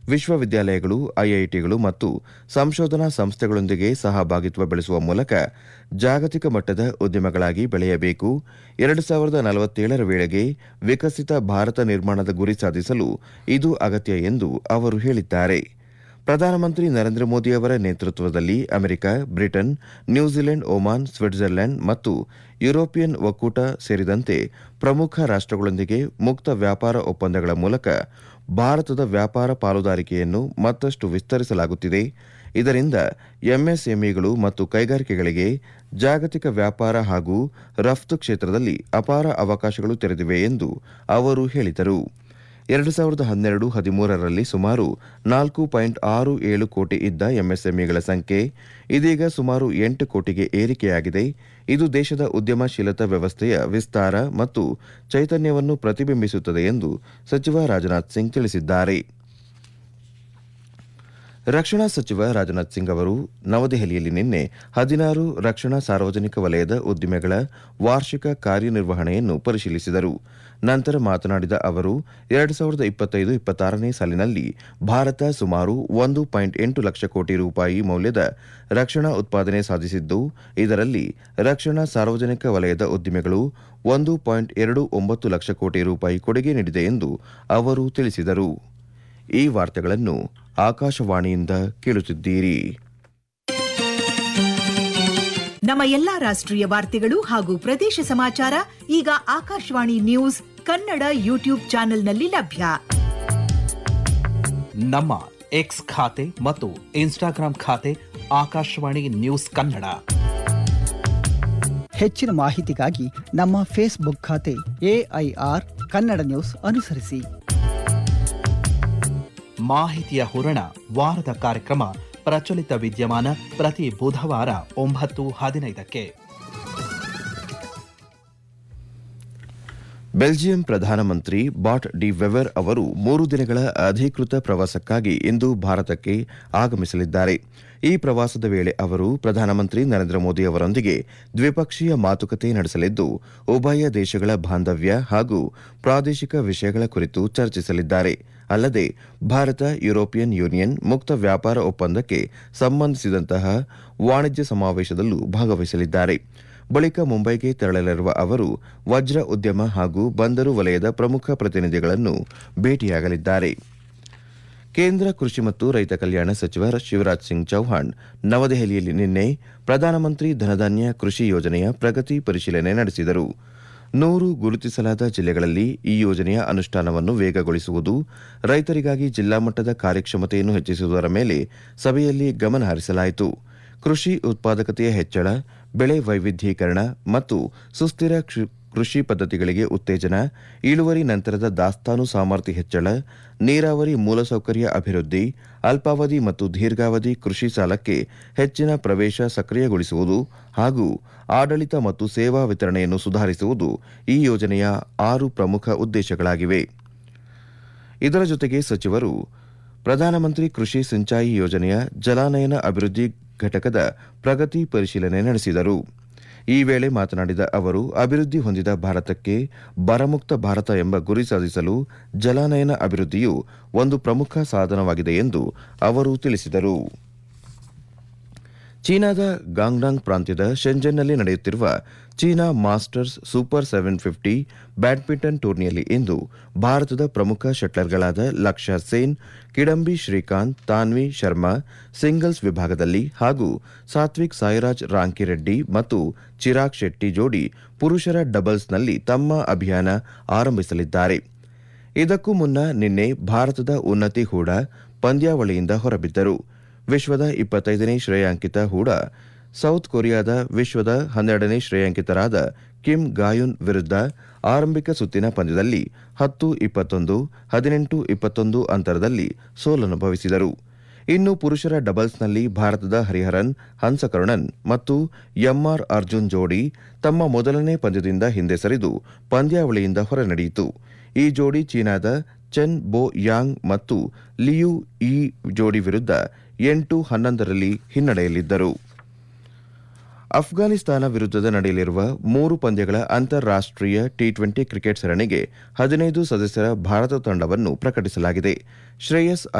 ವಿಶ್ವವಿದ್ಯಾಲಯಗಳು ಐಐಟಿಗಳು ಮತ್ತು ಸಂಶೋಧನಾ ಸಂಸ್ಥೆಗಳೊಂದಿಗೆ ಸಹಭಾಗಿತ್ವ ಬೆಳೆಸುವ ಮೂಲಕ ಜಾಗತಿಕ ಮಟ್ಟದ ಉದ್ಯಮಗಳಾಗಿ ಬೆಳೆಯಬೇಕು ಎರಡು ಸಾವಿರದ ನಲವತ್ತೇಳರ ವೇಳೆಗೆ ವಿಕಸಿತ ಭಾರತ ನಿರ್ಮಾಣದ ಗುರಿ ಸಾಧಿಸಲು ಇದು ಅಗತ್ಯ ಎಂದು ಅವರು ಹೇಳಿದ್ದಾರೆ ಪ್ರಧಾನಮಂತ್ರಿ ನರೇಂದ್ರ ಮೋದಿ ಅವರ ನೇತೃತ್ವದಲ್ಲಿ America Britain New Zealand Oman Switzerland ಮತ್ತು ಯುರೋಪಿಯನ್ ಒಕ್ಕೂಟ ಸೇರಿದಂತೆ ಪ್ರಮುಖ ರಾಷ್ಟಗಳೊಂದಿಗೆ ಮುಕ್ತ ವ್ಯಾಪಾರ ಒಪ್ಪಂದಗಳ ಮೂಲಕ ಭಾರತದ ವ್ಯಾಪಾರ ಪಾಲುದಾರಿಕೆಯನ್ನು ಮತ್ತಷ್ಟು ವಿಸ್ತರಿಸಲಾಗುತ್ತಿದೆ ಇದರಿಂದ ಎಂಎಸ್ಎಂಇಗಳು ಮತ್ತು ಕೈಗಾರಿಕೆಗಳಿಗೆ ಜಾಗತಿಕ ವ್ಯಾಪಾರ ಹಾಗೂ ರಫ್ತು ಕ್ಷೇತ್ರದಲ್ಲಿ ಅಪಾರ ಅವಕಾಶಗಳು ತೆರೆದಿವೆ ಎಂದು ಅವರು ಹೇಳಿದರು ಎರಡು ಸಾವಿರದ ಹನ್ನೆರಡು ಹದಿಮೂರರಲ್ಲಿ ಸುಮಾರು ನಾಲ್ಕು ಪಾಯಿಂಟ್ ಆರು ಏಳು ಕೋಟಿ ಇದ್ದ ಎಂಎಸ್ಎಂಇಗಳ ಸಂಖ್ಯೆ ಇದೀಗ ಸುಮಾರು ಎಂಟು ಕೋಟಿಗೆ ಏರಿಕೆಯಾಗಿದೆ ಇದು ದೇಶದ ಉದ್ಯಮಶೀಲತಾ ವ್ಯವಸ್ಥೆಯ ವಿಸ್ತಾರ ಮತ್ತು ಚೈತನ್ಯವನ್ನು ಪ್ರತಿಬಿಂಬಿಸುತ್ತದೆ ಎಂದು ಸಚಿವ ರಾಜನಾಥ್ ಸಿಂಗ್ ತಿಳಿಸಿದ್ದಾರೆ ರಕ್ಷಣಾ ಸಚಿವ ರಾಜನಾಥ್ ಸಿಂಗ್ ಅವರು ನವದೆಹಲಿಯಲ್ಲಿ ನಿನ್ನೆ ಹದಿನಾರು ರಕ್ಷಣಾ ಸಾರ್ವಜನಿಕ ವಲಯದ ಉದ್ದಿಮೆಗಳ ವಾರ್ಷಿಕ ಕಾರ್ಯನಿರ್ವಹಣೆಯನ್ನು ಪರಿಶೀಲಿಸಿದರು ನಂತರ ಮಾತನಾಡಿದ ಅವರು ಎರಡು ಸಾವಿರದ ಇಪ್ಪತ್ತೈದು ಇಪ್ಪತ್ತಾರನೇ ಸಾಲಿನಲ್ಲಿ ಭಾರತ ಸುಮಾರು ಒಂದು ಪಾಯಿಂಟ್ ಎಂಟು ಲಕ್ಷ ಕೋಟಿ ರೂಪಾಯಿ ಮೌಲ್ಯದ ರಕ್ಷಣಾ ಉತ್ಪಾದನೆ ಸಾಧಿಸಿದ್ದು ಇದರಲ್ಲಿ ರಕ್ಷಣಾ ಸಾರ್ವಜನಿಕ ವಲಯದ ಉದ್ದಿಮೆಗಳು ಒಂದು ಪಾಯಿಂಟ್ ಎರಡು ಒಂಬತ್ತು ಲಕ್ಷ ಕೋಟಿ ರೂಪಾಯಿ ಕೊಡುಗೆ ನೀಡಿದೆ ಎಂದು ಅವರು ತಿಳಿಸಿದರು ಈ ವಾರ್ತೆಗಳನ್ನು ಆಕಾಶವಾಣಿಯಿಂದ ಕೇಳುತ್ತಿದ್ದೀರಿ ನಮ್ಮ ಎಲ್ಲಾ ರಾಷ್ಟ್ರೀಯ ವಾರ್ತೆಗಳು ಹಾಗೂ ಪ್ರದೇಶ ಸಮಾಚಾರ ಈಗ ಆಕಾಶವಾಣಿ ನ್ಯೂಸ್ ಕನ್ನಡ ಯೂಟ್ಯೂಬ್ ಚಾನೆಲ್ನಲ್ಲಿ ಲಭ್ಯ ನಮ್ಮ ಎಕ್ಸ್ ಖಾತೆ ಮತ್ತು ಇನ್ಸ್ಟಾಗ್ರಾಂ ಖಾತೆ ಆಕಾಶವಾಣಿ ನ್ಯೂಸ್ ಕನ್ನಡ ಹೆಚ್ಚಿನ ಮಾಹಿತಿಗಾಗಿ ನಮ್ಮ ಫೇಸ್ಬುಕ್ ಖಾತೆ ಎಐಆರ್ ಕನ್ನಡ ನ್ಯೂಸ್ ಅನುಸರಿಸಿ ಮಾಹಿತಿಯ ಹೂರಣ ವಾರದ ಕಾರ್ಯಕ್ರಮ ಪ್ರಚಲಿತ ವಿದ್ಯಮಾನ ಪ್ರತಿ ಬುಧವಾರ ಒಂಬತ್ತು ಹದಿನೈದಕ್ಕೆ ಬೆಲ್ಜಿಯಂ ಪ್ರಧಾನಮಂತ್ರಿ ಬಾಟ್ ಡಿ ವೆವರ್ ಅವರು ಮೂರು ದಿನಗಳ ಅಧಿಕೃತ ಪ್ರವಾಸಕ್ಕಾಗಿ ಇಂದು ಭಾರತಕ್ಕೆ ಆಗಮಿಸಲಿದ್ದಾರೆ ಈ ಪ್ರವಾಸದ ವೇಳೆ ಅವರು ಪ್ರಧಾನಮಂತ್ರಿ ನರೇಂದ್ರ ಮೋದಿ ಅವರೊಂದಿಗೆ ದ್ವಿಪಕ್ಷೀಯ ಮಾತುಕತೆ ನಡೆಸಲಿದ್ದು ಉಭಯ ದೇಶಗಳ ಬಾಂಧವ್ಯ ಹಾಗೂ ಪ್ರಾದೇಶಿಕ ವಿಷಯಗಳ ಕುರಿತು ಚರ್ಚಿಸಲಿದ್ದಾರೆ ಅಲ್ಲದೆ ಭಾರತ ಯುರೋಪಿಯನ್ ಯೂನಿಯನ್ ಮುಕ್ತ ವ್ಯಾಪಾರ ಒಪ್ಪಂದಕ್ಕೆ ಸಂಬಂಧಿಸಿದಂತಹ ವಾಣಿಜ್ಯ ಸಮಾವೇಶದಲ್ಲೂ ಭಾಗವಹಿಸಲಿದ್ದಾರೆ ಬಳಿಕ ಮುಂಬೈಗೆ ತೆರಳಲಿರುವ ಅವರು ವಜ್ರ ಉದ್ಯಮ ಹಾಗೂ ಬಂದರು ವಲಯದ ಪ್ರಮುಖ ಪ್ರತಿನಿಧಿಗಳನ್ನು ಭೇಟಿಯಾಗಲಿದ್ದಾರೆ ಕೇಂದ್ರ ಕೃಷಿ ಮತ್ತು ರೈತ ಕಲ್ಯಾಣ ಸಚಿವ ಶಿವರಾಜ್ ಸಿಂಗ್ ಚೌಹಾಣ್ ನವದೆಹಲಿಯಲ್ಲಿ ನಿನ್ನೆ ಪ್ರಧಾನಮಂತ್ರಿ ಧನಧಾನ್ಯ ಕೃಷಿ ಯೋಜನೆಯ ಪ್ರಗತಿ ಪರಿಶೀಲನೆ ನಡೆಸಿದರು ನೂರು ಗುರುತಿಸಲಾದ ಜಿಲ್ಲೆಗಳಲ್ಲಿ ಈ ಯೋಜನೆಯ ಅನುಷ್ಠಾನವನ್ನು ವೇಗಗೊಳಿಸುವುದು ರೈತರಿಗಾಗಿ ಜಿಲ್ಲಾ ಮಟ್ಟದ ಕಾರ್ಯಕ್ಷಮತೆಯನ್ನು ಹೆಚ್ಚಿಸುವುದರ ಮೇಲೆ ಸಭೆಯಲ್ಲಿ ಗಮನ ಹರಿಸಲಾಯಿತು ಕೃಷಿ ಉತ್ಪಾದಕತೆಯ ಹೆಚ್ಚಳ ಬೆಳೆ ವೈವಿಧ್ಯೀಕರಣ ಮತ್ತು ಸುಸ್ಥಿರ ಕೃಷಿ ಪದ್ಧತಿಗಳಿಗೆ ಉತ್ತೇಜನ ಇಳುವರಿ ನಂತರದ ದಾಸ್ತಾನು ಸಾಮರ್ಥ್ಯ ಹೆಚ್ಚಳ ನೀರಾವರಿ ಮೂಲಸೌಕರ್ಯ ಅಭಿವೃದ್ಧಿ ಅಲ್ಪಾವಧಿ ಮತ್ತು ದೀರ್ಘಾವಧಿ ಕೃಷಿ ಸಾಲಕ್ಕೆ ಹೆಚ್ಚಿನ ಪ್ರವೇಶ ಸಕ್ರಿಯಗೊಳಿಸುವುದು ಹಾಗೂ ಆಡಳಿತ ಮತ್ತು ಸೇವಾ ವಿತರಣೆಯನ್ನು ಸುಧಾರಿಸುವುದು ಈ ಯೋಜನೆಯ ಆರು ಪ್ರಮುಖ ಉದ್ದೇಶಗಳಾಗಿವೆ ಇದರ ಜೊತೆಗೆ ಸಚಿವರು ಪ್ರಧಾನಮಂತ್ರಿ ಕೃಷಿ ಸಿಂಚಾಯಿ ಯೋಜನೆಯ ಜಲಾನಯನ ಅಭಿವೃದ್ಧಿ ಘಟಕದ ಪ್ರಗತಿ ಪರಿಶೀಲನೆ ನಡೆಸಿದರು ಈ ವೇಳೆ ಮಾತನಾಡಿದ ಅವರು ಅಭಿವೃದ್ಧಿ ಹೊಂದಿದ ಭಾರತಕ್ಕೆ ಬರಮುಕ್ತ ಭಾರತ ಎಂಬ ಗುರಿ ಸಾಧಿಸಲು ಜಲಾನಯನ ಅಭಿವೃದ್ಧಿಯು ಒಂದು ಪ್ರಮುಖ ಸಾಧನವಾಗಿದೆ ಎಂದು ಅವರು ತಿಳಿಸಿದರು ಚೀನಾದ ಗಾಂಗ್ಡಾಂಗ್ ಪ್ರಾಂತ್ಯದ ಶೆಂಜನ್ನಲ್ಲಿ ನಡೆಯುತ್ತಿರುವ China Masters super seven fifty badminton ಟೂರ್ನಿಯಲ್ಲಿ ಇಂದು ಭಾರತದ ಪ್ರಮುಖ ಶಟ್ಲರ್ಗಳಾದ ಲಕ್ಷ್ಯ ಸೇನ್ ಕಿಡಂಬಿ ಶ್ರೀಕಾಂತ್ ತಾನ್ವಿ ಶರ್ಮಾ ಸಿಂಗಲ್ಸ್ ವಿಭಾಗದಲ್ಲಿ ಹಾಗೂ ಸಾತ್ವಿಕ್ ಸಾಯಿರಾಜ್ ರಾಂಕಿರೆಡ್ಡಿ ಮತ್ತು ಚಿರಾಗ್ ಶೆಟ್ಟಿ ಜೋಡಿ ಪುರುಷರ ಡಬಲ್ಸ್ನಲ್ಲಿ ತಮ್ಮ ಅಭಿಯಾನ ಆರಂಭಿಸಲಿದ್ದಾರೆ ಇದಕ್ಕೂ ಮುನ್ನ ನಿನ್ನೆ ಭಾರತದ ಉನ್ನತಿ ಹೂಡಾ ಪಂದ್ಯಾವಳಿಯಿಂದ ಹೊರಬಿದ್ದರು ವಿಶ್ವದ ಇಪ್ಪತ್ತೈದನೇ ಶ್ರೇಯಾಂಕಿತ ಹೂಡಾ ಸೌತ್ ಕೊರಿಯಾದ ವಿಶ್ವದ ಹನ್ನೆರಡನೇ ಶ್ರೇಯಾಂಕಿತರಾದ ಕಿಮ್ ಗಾಯುನ್ ವಿರುದ್ಧ ಆರಂಭಿಕ ಸುತ್ತಿನ ಪಂದ್ಯದಲ್ಲಿ ಹತ್ತು ಇಪ್ಪತ್ತೊಂದು ಹದಿನೆಂಟು ಇಪ್ಪತ್ತೊಂದು ಅಂತರದಲ್ಲಿ ಸೋಲನುಭವಿಸಿದರು ಇನ್ನು ಪುರುಷರ ಡಬಲ್ಸ್ನಲ್ಲಿ ಭಾರತದ ಹರಿಹರನ್ ಹಂಸಕರುಣನ್ ಮತ್ತು ಎಂಆರ್ ಅರ್ಜುನ್ ಜೋಡಿ ತಮ್ಮ ಮೊದಲನೇ ಪಂದ್ಯದಿಂದ ಹಿಂದೆ ಸರಿದು ಪಂದ್ಯಾವಳಿಯಿಂದ ಹೊರನಡೆಯಿತು ಈ ಜೋಡಿ ಚೀನಾದ ಚೆನ್ ಬೋ ಯಾಂಗ್ ಮತ್ತು ಲಿಯು ಈ ಜೋಡಿ ವಿರುದ್ಧ ಎಂಟು ಹನ್ನೊಂದರಲ್ಲಿ ಹಿನ್ನಡೆಯಲಿದ್ದರು ಅಫ್ಘಾನಿಸ್ತಾನ ವಿರುದ್ಧದ ನಡೆಯಲಿರುವ ಮೂರು ಪಂದ್ಯಗಳ ಅಂತಾರಾಷ್ಟೀಯ ಟಿ ಟ್ವೆಂಟಿ ಕ್ರಿಕೆಟ್ ಸರಣಿಗೆ ಹದಿನೈದು ಸದಸ್ಯರ ಭಾರತ ತಂಡವನ್ನು ಪ್ರಕಟಿಸಲಾಗಿದೆ ಶ್ರೇಯಸ್